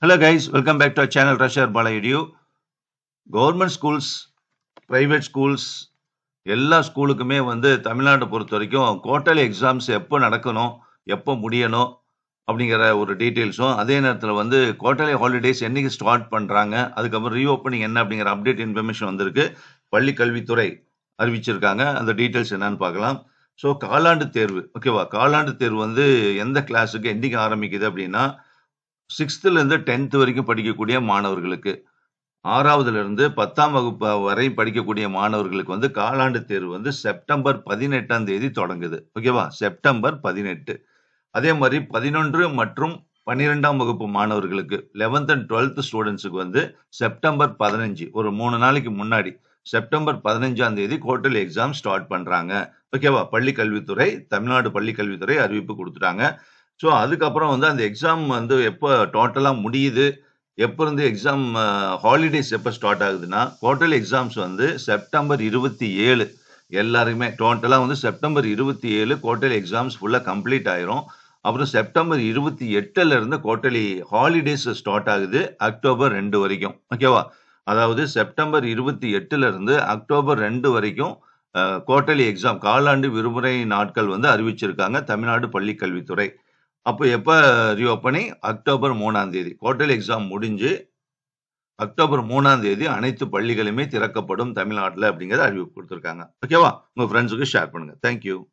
Hello guys, welcome back to our channel Rashar Bala Edu. Government schools private schools எல்லா ஸ்கூலுக்குமே வந்து தமிழ்நாட்டை பொறுத்த வரைக்கும் குவார்டர்லி எக்ஸாம்ஸ் எப்போ நடக்கணும் எப்போ முடியணும் அப்படிங்கிற ஒரு டீட்டெயில்ஸும் அதே நேரத்தில் வந்து குவார்டர்லி ஹாலிடேஸ் என்னைக்கு ஸ்டார்ட் பண்ணுறாங்க அதுக்கப்புறம் ரீஓப்பனிங் என்ன அப்படிங்கிற அப்டேட் இன்ஃபர்மேஷன் வந்திருக்கு பள்ளி கல்வித்துறை அறிவிச்சிருக்காங்க அந்த டீட்டெயில்ஸ் என்னன்னு பார்க்கலாம் ஸோ காலாண்டு தேர்வு ஓகேவா காலாண்டு தேர்வு வந்து எந்த கிளாஸுக்கு என்னைக்கு ஆரம்பிக்குது அப்படின்னா சிக்ஸ்த்துலேருந்து டென்த் வரைக்கும் படிக்கக்கூடிய மாணவர்களுக்கு ஆறாவதுல இருந்து பத்தாம் வகுப்பு வரை படிக்கக்கூடிய மாணவர்களுக்கு வந்து காலாண்டு தேர்வு வந்து செப்டம்பர் பதினெட்டாம் தேதி தொடங்குது ஓகேவா செப்டம்பர் பதினெட்டு அதே மாதிரி பதினொன்று மற்றும் பன்னிரெண்டாம் வகுப்பு மாணவர்களுக்கு லெவன்த் அண்ட் டுவெல்த் ஸ்டூடெண்ட்ஸுக்கு வந்து செப்டம்பர் பதினஞ்சு ஒரு மூணு நாளைக்கு முன்னாடி செப்டம்பர் பதினஞ்சாம் தேதி குவார்டர்லி எக்ஸாம் ஸ்டார்ட் பண்றாங்க ஓகேவா பள்ளி கல்வித்துறை தமிழ்நாடு பள்ளி கல்வித்துறை அறிவிப்பு கொடுத்துட்டாங்க ஸோ அதுக்கப்புறம் வந்து அந்த எக்ஸாம் வந்து எப்போ டோட்டலாக முடியுது எப்போ இருந்து எக்ஸாம் ஹாலிடேஸ் எப்போ ஸ்டார்ட் ஆகுதுன்னா குவார்டர்லி எக்ஸாம்ஸ் வந்து செப்டம்பர் இருபத்தி ஏழு எல்லாருக்குமே டோட்டலாக வந்து செப்டம்பர் இருபத்தி ஏழு குவார்டர்லி எக்ஸாம்ஸ் ஃபுல்லாக கம்ப்ளீட் ஆயிரும் அப்புறம் செப்டம்பர் இருபத்தி எட்டுல இருந்து குவார்டர்லி ஹாலிடேஸ் ஸ்டார்ட் ஆகுது அக்டோபர் ரெண்டு வரைக்கும் ஓகேவா அதாவது செப்டம்பர் இருபத்தி எட்டுல இருந்து அக்டோபர் ரெண்டு வரைக்கும் குவார்டர்லி எக்ஸாம் காலாண்டு விடுமுறை நாட்கள் வந்து அறிவிச்சிருக்காங்க தமிழ்நாடு பள்ளி கல்வித்துறை அப்போ எப்போ ரீஓப்பனிங் அக்டோபர் மூணாம் தேதி குவார்டர்லி எக்ஸாம் முடிஞ்சு அக்டோபர் மூணாம் தேதி அனைத்து பள்ளிகளுமே திறக்கப்படும் தமிழ்நாட்டில் அப்படிங்கிறத அறிவிப்பு கொடுத்துருக்காங்க ஓகேவா உங்கள் ஃப்ரெண்ட்ஸுக்கு ஷேர் பண்ணுங்க தேங்க்யூ